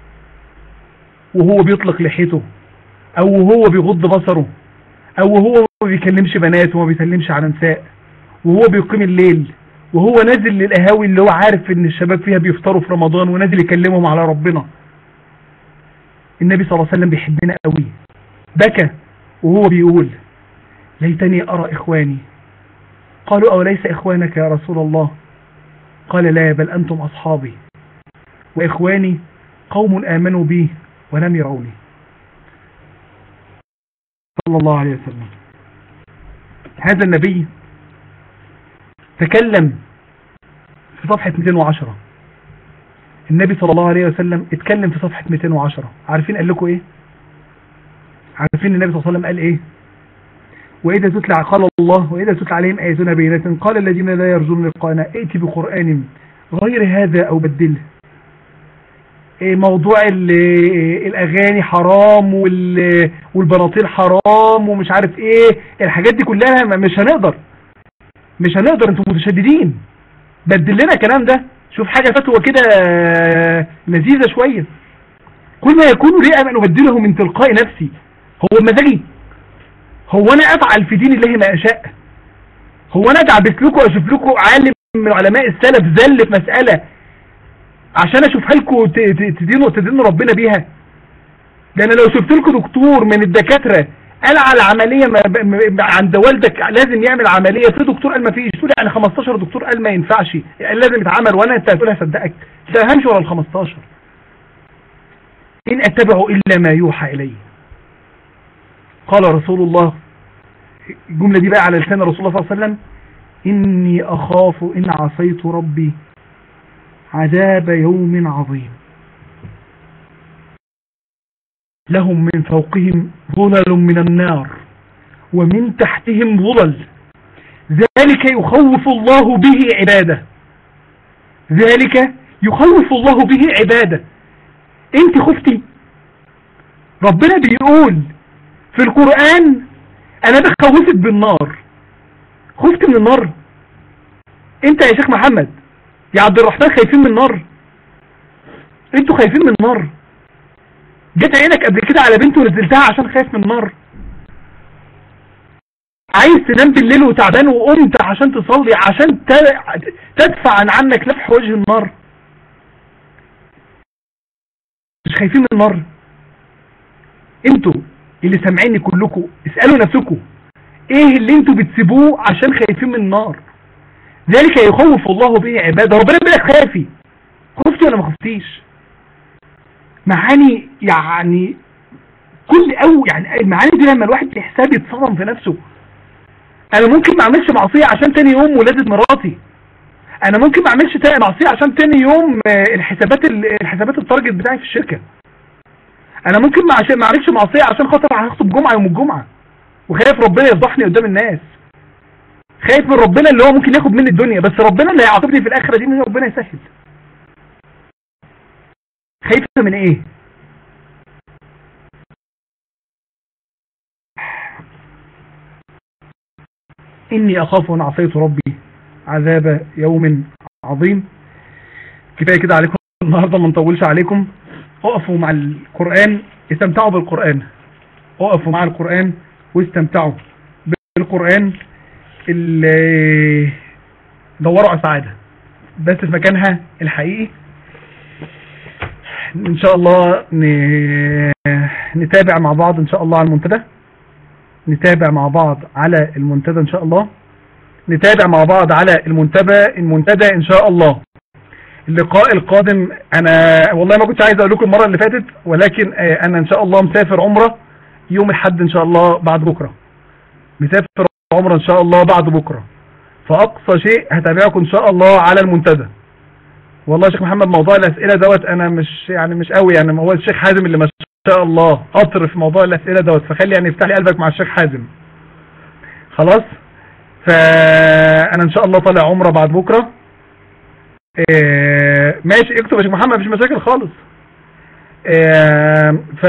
Speaker 1: وهو بيطلق لحيته او وهو بيغض بصره او وهو ما بيكلمش بنات وما بيسلمش على نساء وهو بيقيم الليل وهو نازل للقهاوي اللي هو عارف ان الشباب فيها بيفطروا في رمضان ونازل يكلمهم على ربنا النبي صلى الله عليه وسلم بيحبنا قوي بكى وهو بيقول ليتني أرى إخواني قالوا أوليس إخوانك يا رسول الله قال لا بل أنتم أصحابي وإخواني قوم آمنوا بي ولم يروني صلى الله عليه وسلم هذا النبي تكلم في صفحة 210 النبي صلى الله عليه وسلم اتكلم في صفحة 210 عارفين قال لكم ايه عارفين النبي صلى الله عليه وسلم قال ايه وإذا تتلى قال الله وإذا تتلى عليهم آياتنا بينات قال الذين لا يرجون لقاءنا ائتي بقرآن غير هذا أو بدله إيه موضوع الأغاني حرام والبناطيل حرام ومش عارف ايه الحاجات دي كلها مش هنقدر مش هنقدر انتم متشددين بدل لنا الكلام ده شوف حاجة فتوى كده لذيذة شوية كل ما يكون لي أن أبدله من تلقاء نفسي هو مزاجي هو أنا أفعل في دين الله ما أشاء هو أنا أدعبس لكم أشوف لكم عالم من علماء السلف زل في مسألة عشان أشوفها لكم تدينوا, تدينوا ربنا بيها ده أنا لو شفت لكم دكتور من الدكاترة قال على عملية عند والدك لازم يعمل عملية في دكتور قال ما فيش تقول يعني 15 دكتور قال ما ينفعش قال لازم يتعمل وانا انت هتقول هصدقك تفهمش ورا ال 15 إن أتبع إلا ما يوحى إلي قال رسول الله الجملة دي بقى على لسان رسول الله صلى الله عليه وسلم إني أخاف إن عصيت ربي عذاب يوم عظيم لهم من فوقهم ظلل من النار ومن تحتهم ظلل ذلك يخوف الله به عباده ذلك يخوف الله به عباده انت خفتي ربنا بيقول في القرآن انا بخوفك بالنار خفت من النار انت يا شيخ محمد يا عبد الرحمن خايفين من النار انتوا خايفين من النار جت عينك قبل كده على بنت ونزلتها عشان خايف من النار عايز تنام بالليل وتعبان وقمت عشان تصلي عشان تدفع عن عنك لفح وجه النار مش خايفين من النار انتوا اللي سامعيني كلكم اسألوا نفسكم ايه اللي انتوا بتسيبوه عشان خايفين من النار ذلك يخوف الله به عباده ربنا بيقول خافي خفتي ولا ما خفتيش معاني يعني كل او يعني المعاني دي لما الواحد بيحساب يتصدم في نفسه انا ممكن ما اعملش معصيه عشان تاني يوم ولادة مراتي انا ممكن ما اعملش معصيه عشان تاني يوم الحسابات الحسابات التارجت بتاعي في الشركه انا ممكن ما اعملش معصيه عشان خاطر هخطب جمعه يوم الجمعه وخايف ربنا يفضحني قدام الناس خايف من ربنا اللي هو ممكن ياخد مني الدنيا بس ربنا اللي هيعاقبني في الاخره دي ان ربنا يسهل خايف من ايه اني اخاف ان عصيت ربي عذاب يوم عظيم كفايه كده عليكم النهارده ما نطولش عليكم اقفوا مع القران استمتعوا بالقران اقفوا مع القران واستمتعوا بالقران اللي دوروا على سعاده بس في مكانها الحقيقي ان شاء الله نتابع مع بعض ان شاء الله على المنتدى نتابع مع بعض على المنتدى ان شاء الله نتابع مع بعض على المنتدى المنتدى ان شاء الله اللقاء القادم انا والله ما كنتش عايز اقول لكم المره اللي فاتت ولكن انا ان شاء الله مسافر عمره يوم الاحد ان شاء الله بعد بكره مسافر عمره ان شاء الله بعد بكره فاقصى شيء هتابعكم ان شاء الله على المنتدى والله يا شيخ محمد موضوع الاسئله دوت انا مش يعني مش قوي يعني هو الشيخ حازم اللي ما شاء الله قطر في موضوع الاسئله دوت فخلي يعني افتح لي قلبك مع الشيخ حازم خلاص فانا ان شاء الله طالع عمره بعد بكره إيه ماشي اكتب يا شيخ محمد مفيش مشاكل خالص إيه ف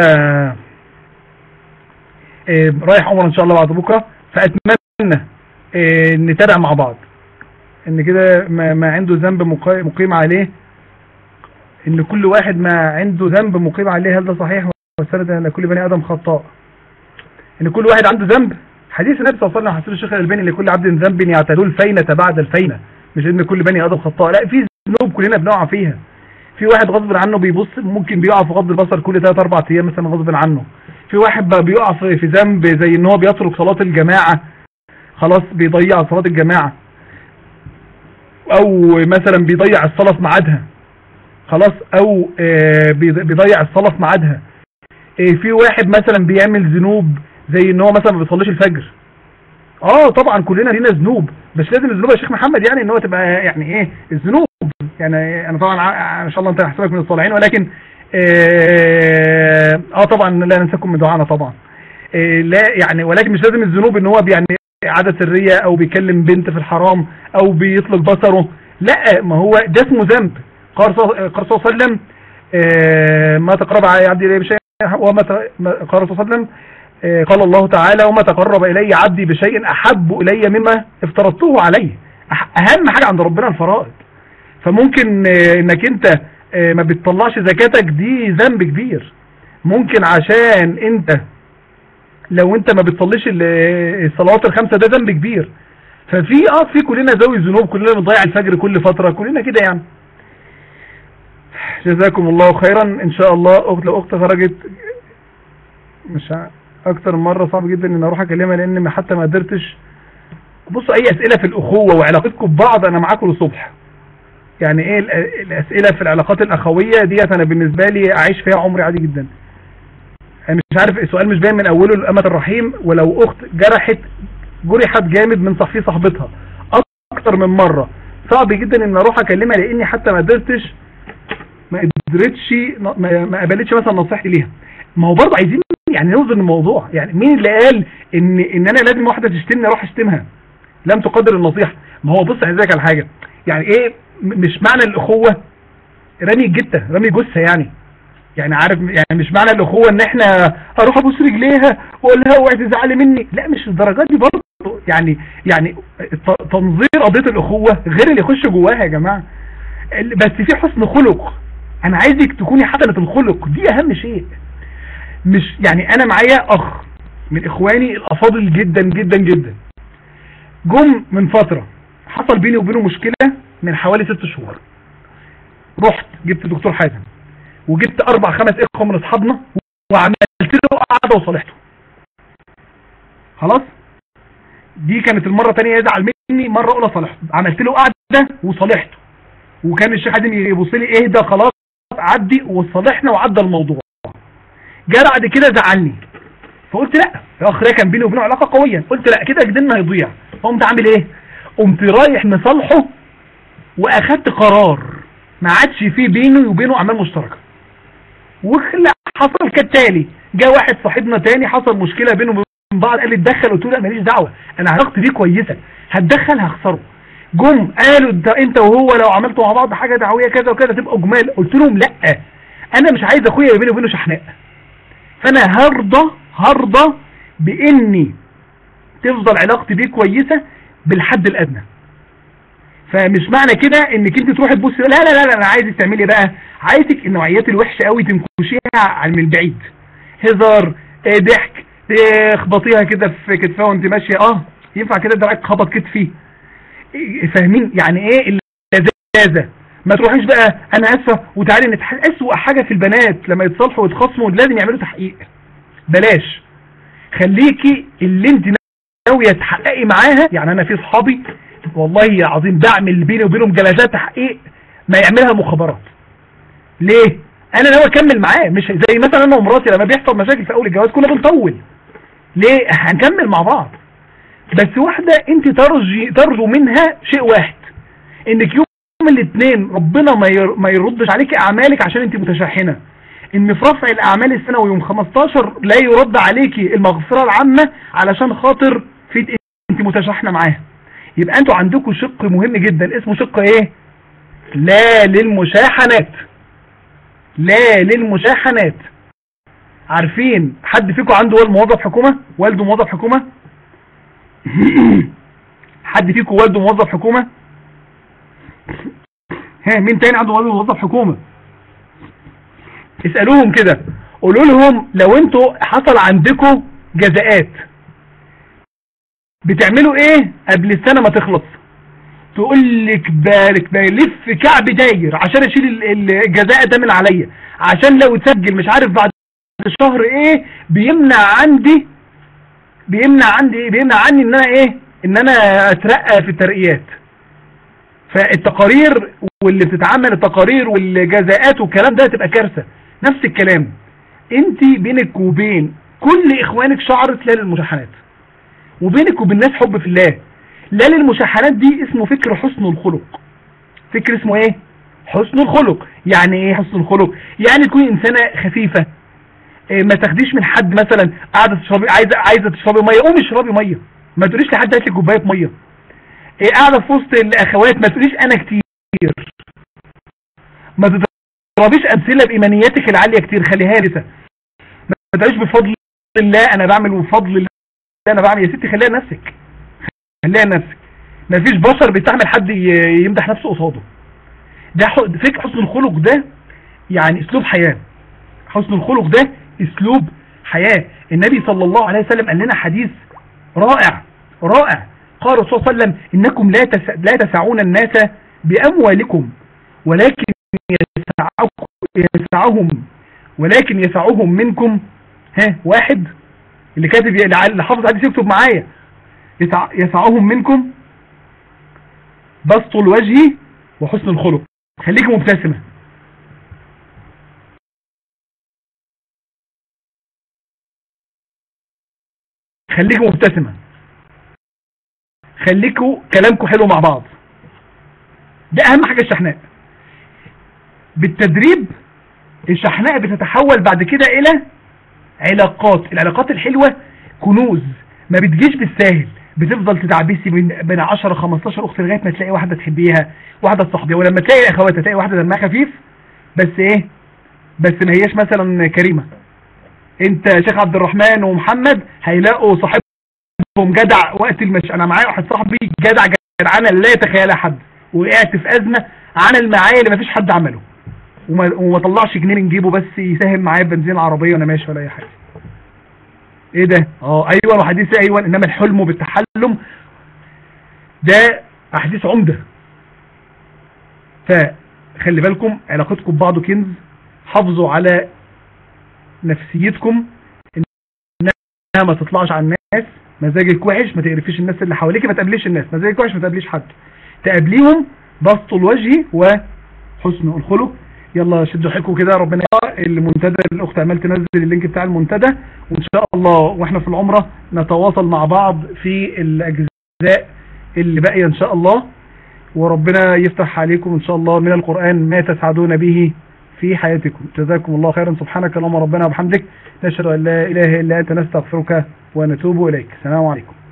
Speaker 1: إيه رايح عمره ان شاء الله بعد بكره فاتمنى إيه نتابع مع بعض ان كده ما, ما عنده ذنب مقيم عليه ان كل واحد ما عنده ذنب مقيم عليه هل ده صحيح وسرد ان كل بني ادم خطاء ان كل واحد عنده ذنب حديث النبي صلى الله عليه وسلم حديث الشيخ الالباني لكل عبد ذنب يعتلوه الفينة بعد الفينة مش ان كل بني ادم خطاء لا في ذنوب كلنا بنقع فيها في واحد غصب عنه بيبص ممكن بيقع في غض البصر كل 3 4 ايام مثلا غصب عنه في واحد بقى بيقع في ذنب زي ان هو بيترك صلاة الجماعة خلاص بيضيع صلاة الجماعة او مثلا بيضيع الصلاة في ميعادها خلاص او بيضيع الصلاة في ميعادها في واحد مثلا بيعمل ذنوب زي ان هو مثلا ما بيصليش الفجر اه طبعا كلنا لينا ذنوب بس لازم الذنوب يا شيخ محمد يعني ان هو تبقى يعني ايه الذنوب يعني انا طبعا ان شاء الله انت هحسبك من الصالحين ولكن اه, آه طبعا لا ننساكم من دعانا طبعا آه لا يعني ولكن مش لازم الذنوب ان هو يعني عادة سرية او بيكلم بنت في الحرام او بيطلق بصره لا ما هو ده اسمه ذنب قال صلى الله عليه وسلم آه ما تقرب عبدي الي بشيء وما قال صلى الله عليه وسلم قال الله تعالى وما تقرب الي عبدي بشيء احب الي مما افترضته عليه اهم حاجة عند ربنا الفرائض فممكن انك انت ما بتطلعش زكاتك دي ذنب كبير ممكن عشان انت لو انت ما بتصليش الصلوات الخمسة ده ذنب كبير ففي اه في كلنا ذوي ذنوب كلنا بنضيع الفجر كل فترة كلنا كده يعني جزاكم الله خيرا ان شاء الله اخت لو اخت خرجت مش اكتر مرة صعب جدا ان اروح اكلمها لان حتى ما قدرتش بصوا اي اسئلة في الاخوة وعلاقتكم ببعض انا معاكم للصبح يعني ايه الاسئلة في العلاقات الاخوية ديت انا بالنسبة لي اعيش فيها عمري عادي جدا مش عارف السؤال مش باين من اوله لأمة الرحيم ولو اخت جرحت جرحت جامد من صحفي صاحبتها اكتر من مرة صعب جدا ان اروح اكلمها لاني حتى ما قدرتش ما قدرتش ما قبلتش مثلا نصيحتي ليها ما هو برضه عايزين يعني نوزن الموضوع يعني مين اللي قال ان ان انا لازم واحده تشتمني اروح اشتمها لم تقدر النصيحه ما هو بص عايز على حاجه يعني ايه مش معنى الاخوه رمي الجته رمي جثه يعني يعني عارف يعني مش معنى الاخوه ان احنا اروح ابوس رجليها واقول لها اوعي تزعلي مني لا مش الدرجات دي برضه يعني يعني تنظير قضيه الاخوه غير اللي يخش جواها يا جماعه بس في حسن خلق انا عايزك تكوني حسنه الخلق دي اهم شيء مش يعني انا معايا اخ من اخواني الافاضل جدا جدا جدا جم من فترة حصل بيني وبينه مشكلة من حوالي ست شهور رحت جبت دكتور حازم وجبت اربع خمس اخوة من اصحابنا وعملت له قعدة وصالحته خلاص دي كانت المرة تانية يزعل مني مرة اولى صالحته عملت له قعدة وصالحته وكان الشيخ حازم يبص لي اهدى خلاص عدي وصالحنا وعدى الموضوع جاء بعد كده زعلني فقلت لا يا اخ كان بيني وبينه علاقه قويه قلت لا كده جدنا هيضيع قمت عامل ايه قمت رايح مصالحه واخدت قرار ما عادش فيه بيني وبينه اعمال مشتركه ولا حصل كالتالي جاء واحد صاحبنا تاني حصل مشكله بينه وبين بعض قال لي اتدخل قلت له لا ماليش دعوه انا علاقتي بيه كويسه هتدخل هخسره جم قالوا ده انت وهو لو عملتوا مع بعض حاجه دعويه كذا وكذا تبقى جمال قلت لهم لا انا مش عايز اخويا يبقى بيني وبينه شحناء فانا هرضى هرضى باني تفضل علاقتي بيه كويسه بالحد الادنى فمش معنى كده انك انت تروحي تبص لا لا لا لا انا عايزك تعملي بقى عايزك النوعيات الوحشه قوي تنكشيها من البعيد هزار اه ضحك تخبطيها كده في كتفها وانت ماشيه اه ينفع كده دراعك خبط كتفي فاهمين يعني ايه اللذاذه ما تروحيش بقى انا اسفه وتعالي نتحقق اسوأ حاجه في البنات لما يتصالحوا ويتخاصموا لازم يعملوا تحقيق بلاش خليكي اللي انت ناويه تحققي معاها يعني انا في صحابي والله يا عظيم بعمل بيني وبينهم جلسات تحقيق ما يعملها المخابرات ليه انا ناوي اكمل معاه مش زي مثلا انا ومراتي لما بيحصل مشاكل في اول الجواز كنا بنطول ليه هنكمل مع بعض بس واحدة انت ترجي ترجو منها شيء واحد انك يوم الاثنين ربنا ما ما يردش عليك اعمالك عشان انت متشحنة ان في رفع الاعمال السنوي يوم 15 لا يرد عليكي المغفرة العامة علشان خاطر في انت متشحنة معاها يبقى انتوا عندكم شق مهم جدا اسمه شق ايه لا للمشاحنات لا للمشاحنات عارفين حد فيكم عنده والد موظف حكومة والده موظف حكومة حد فيكم والده موظف حكومة ها مين تاني عنده والده موظف حكومة اسألوهم كده قولوا لهم لو انتوا حصل عندكم جزاءات بتعملوا ايه قبل السنة ما تخلص تقول لك بارك بلف كعب داير عشان اشيل الجزاء ده من عليا عشان لو تسجل مش عارف بعد الشهر ايه بيمنع عندي بيمنع عندي ايه بيمنع عني ان انا ايه ان انا اترقى في الترقيات فالتقارير واللي بتتعمل التقارير والجزاءات والكلام ده تبقى كارثه نفس الكلام انت بينك وبين كل اخوانك شعرت لا للمشاحنات وبينك وبين الناس حب في الله لا للمشاحنات دي اسمه فكر حسن الخلق فكر اسمه ايه حسن الخلق يعني ايه حسن الخلق يعني تكوني انسانة خفيفة إيه ما تاخديش من حد مثلا قاعدة تشربي عايزة عايزة تشربي مية قومي اشربي مية ما تقوليش لحد هات لي كوباية مية إيه قاعدة في وسط الاخوات ما تقوليش انا كتير ما تضربيش امثلة بايمانياتك العالية كتير خليها لسه ما تقوليش بفضل الله انا بعمل بفضل الله انا بعمل يا ستي خليها لنفسك خليها لنفسك ما فيش بشر بيستعمل حد يمدح نفسه قصاده ده فكر حسن الخلق ده يعني اسلوب حياة حسن الخلق ده اسلوب حياة النبي صلى الله عليه وسلم قال لنا حديث رائع رائع قال الرسول صلى الله عليه وسلم انكم لا لا تسعون الناس باموالكم ولكن يسعهم ولكن يسعهم منكم ها واحد اللي كاتب اللي حافظ حديث يكتب معايا يسع... يسعهم منكم بسط الوجه وحسن الخلق خليك مبتسمة خليك مبتسمة خليكوا كلامكم حلو مع بعض ده اهم حاجة الشحناء بالتدريب الشحناء بتتحول بعد كده الى علاقات العلاقات الحلوة كنوز ما بتجيش بالساهل بتفضل تدعبسي من بين 10 15 اخت لغايه ما تلاقي واحده تحبيها واحده تصاحبيها ولما تلاقي اخواتها تلاقي واحده دمها خفيف بس ايه بس ما هياش مثلا كريمه انت شيخ عبد الرحمن ومحمد هيلاقوا صاحبهم جدع وقت المش انا معايا واحد صاحبي جدع جدعانه لا يتخيلها حد وقعت في ازمه عمل معايا اللي ما فيش حد عمله وما, وما طلعش جنيه من جيبه بس يساهم معايا بنزين العربيه وانا ماشي ولا اي حاجه ايه ده اه ايوه وحديث ايوه انما الحلم بالتحلم ده احاديث عمدة فخلي بالكم علاقتكم ببعض كنز حافظوا على نفسيتكم انها ما تطلعش على الناس مزاجك وحش ما تقرفيش الناس اللي حواليك ما تقابليش الناس مزاجك وحش ما تقابليش حد تقابليهم بسط الوجه وحسن الخلق يلا شدوا حيلكم كده ربنا المنتدى الاخت امال تنزل اللينك بتاع المنتدى وان شاء الله واحنا في العمره نتواصل مع بعض في الاجزاء اللي باقيه ان شاء الله وربنا يفتح عليكم ان شاء الله من القران ما تسعدون به في حياتكم جزاكم الله خيرا سبحانك اللهم ربنا وبحمدك نشهد ان لا اله الا انت نستغفرك ونتوب اليك السلام عليكم